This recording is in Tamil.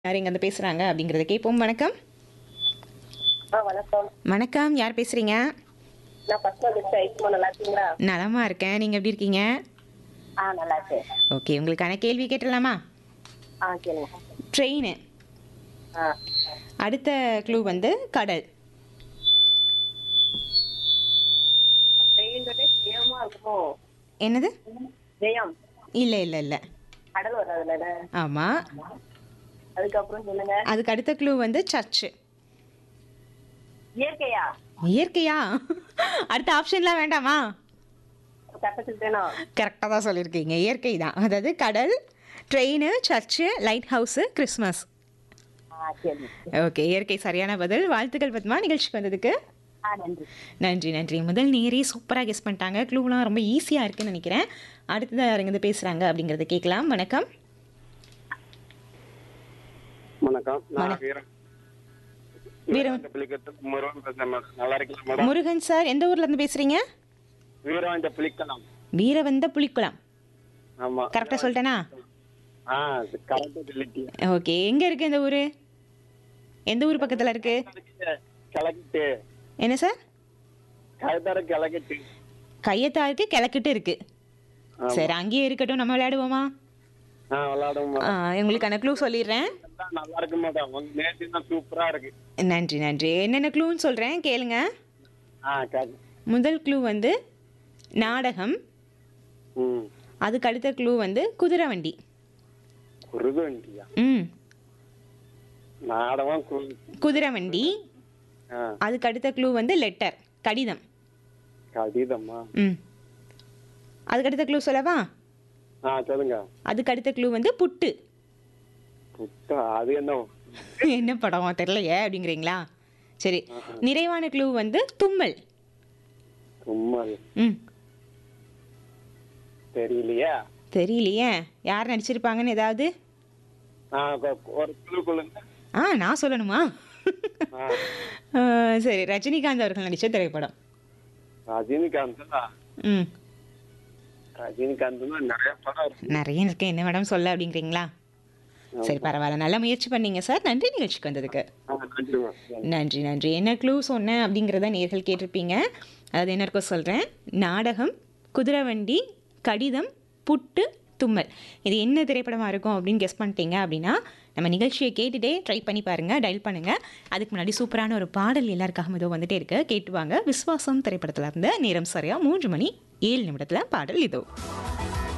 யார் இங்கேருந்து பேசுகிறாங்க அப்படிங்கிறத கேட்போம் வணக்கம் ஆ வணக்கம் வணக்கம் யார் பேசுகிறீங்க நான் ஃபர்ஸ்ட் வந்துச்சு ஐஸ்மா நல்லா இருக்கீங்களா நலமா இருக்கேன் நீங்கள் எப்படி இருக்கீங்க ஆ நல்லா இருக்கேன் ஓகே உங்களுக்கான கேள்வி கேட்டுடலாமா ஆ கேளுங்க ட்ரெயின் ஆ அடுத்த க்ளூ வந்து கடல் ட்ரெயின்றது ஜெயமா இருக்குமோ என்னது ஜெயம் இல்லை இல்லை இல்லை கடல் வராதுல ஆமாம் அதுக்கப்புறம் சொல்லுங்க அதுக்கு அடுத்த க்ளூ வந்து சர்ச்சு இயற்கையா இயற்கையா அடுத்த ஆப்ஷன்லாம் வேண்டாமா கட்டத்துக்கு வேணும் கரெக்டாக தான் சொல்லியிருக்கீங்க இயற்கை தான் அதாவது கடல் train church light house Christmas ஆ சரி ஓகே இயற்கை சரியான பதில் வாழ்த்துக்கள் பத்மா நிகழ்ச்சிக்கு வந்ததுக்கு ஆ நன்றி நன்றி நன்றி முதல் நேரே சூப்பராக கெஸ் பண்ணிட்டாங்க க்ளூலாம் ரொம்ப ஈஸியாக இருக்குன்னு நினைக்கிறேன் அடுத்தது யாருங்க பேசுகிறாங்க அப்படிங்கிறத கேட்கலாம் வணக்கம் வணக்கம் நான் வீரம் வீரம். வீரவாண்ட புலிக்கத்து முருகன் பேசுறேன் மேடம் நல்லா இருக்கீங்களா மேடம் முருகன் சார் எந்த ஊர்லேருந்து பேசுகிறீங்க வீரவாண்ட புலிக்கலாம் வீரவந்த புலிக்குளம் ஆமா கரெக்டாக சொல்லிட்டேனா ஆ கரெக்ட் சொல்லிட்டீங்க ஓகே எங்கே இருக்குது இந்த ஊர் எந்த ஊர் பக்கத்தில் இருக்குது கிழக்கிட்டு என்ன சார் கழுத்தார கிழக்கிட்டு கையத்தாருக்கு கிழக்கிட்டு இருக்குது சரி அங்கேயே இருக்கட்டும் நம்ம விளையாடுவோமா ஆ விளையாடுவோம் ஆ, உங்களுக்கான க்ளூ சொல்லிடுறேன் மேடம் நல்லா இருக்கு மேடம் உங்க நேற்று தான் சூப்பரா இருக்கு நன்றி நன்றி என்னென்ன க்ளூன்னு சொல்கிறேன் கேளுங்க ஆ கேட்க முதல் க்ளூ வந்து நாடகம் ம் அதுக்கு அடுத்த க்ளூ வந்து குதிரை வண்டி குருது வண்டியா ம் நாடகம் கு குதிரை வண்டி ஆ அதுக்கு அடுத்த க்ளூ வந்து லெட்டர் கடிதம் கடிதமா ம் அதுக்கு அடுத்த க்ளூ சொல்லவா ஆ சொல்லுங்க அதுக்கு அடுத்த க்ளூ வந்து புட்டு புத்தா அது என்ன என்ன படம் தெரியலையே அப்படிங்கிறீங்களா சரி நிறைவான க்ளூ வந்து தும்மல் சும்மா ம் தெரியலையா தெரியலையே யார் நடிச்சிருப்பாங்கன்னு ஏதாவது ஆ கொ- ஒரு குழு குழுங்க ஆ நான் சொல்லணுமா ஆ ஆ, சரி ரஜினிகாந்த் அவர்கள் நடித்த திரைப்படம் ரஜினிகாந்த் ம் ரஜினிகாந்த் நிறைய படம் இருக்கு நிறைய இருக்கு என்ன மேடம் சொல்ல அப்படிங்கிறீங்களா சரி பரவாயில்ல நல்ல முயற்சி பண்ணீங்க சார் நன்றி நிகழ்ச்சிக்கு வந்ததுக்கு ஆ, நன்றி மேம் நன்றி நன்றி என்ன க்ளூ சொன்னேன் அப்படிங்கிறத நேர்கள் கேட்டிருப்பீங்க அதாவது என்ன இருக்கோ சொல்கிறேன் நாடகம் குதிரை வண்டி கடிதம் புட்டு தும்மல் இது என்ன திரைப்படமாக இருக்கும் அப்படின்னு கெஸ் பண்ணிட்டீங்க அப்படின்னா நம்ம நிகழ்ச்சியை கேட்டுட்டே ட்ரை பண்ணி பாருங்கள் டயல் பண்ணுங்கள் அதுக்கு முன்னாடி சூப்பரான ஒரு பாடல் எல்லாருக்காகவும் இதோ வந்துட்டே இருக்கு கேட்டு வாங்க விஸ்வாசம் திரைப்படத்தில் இருந்து நேரம் சரியாக மூன்று மணி ஏழு நிமிடத்தில் பாடல் இதோ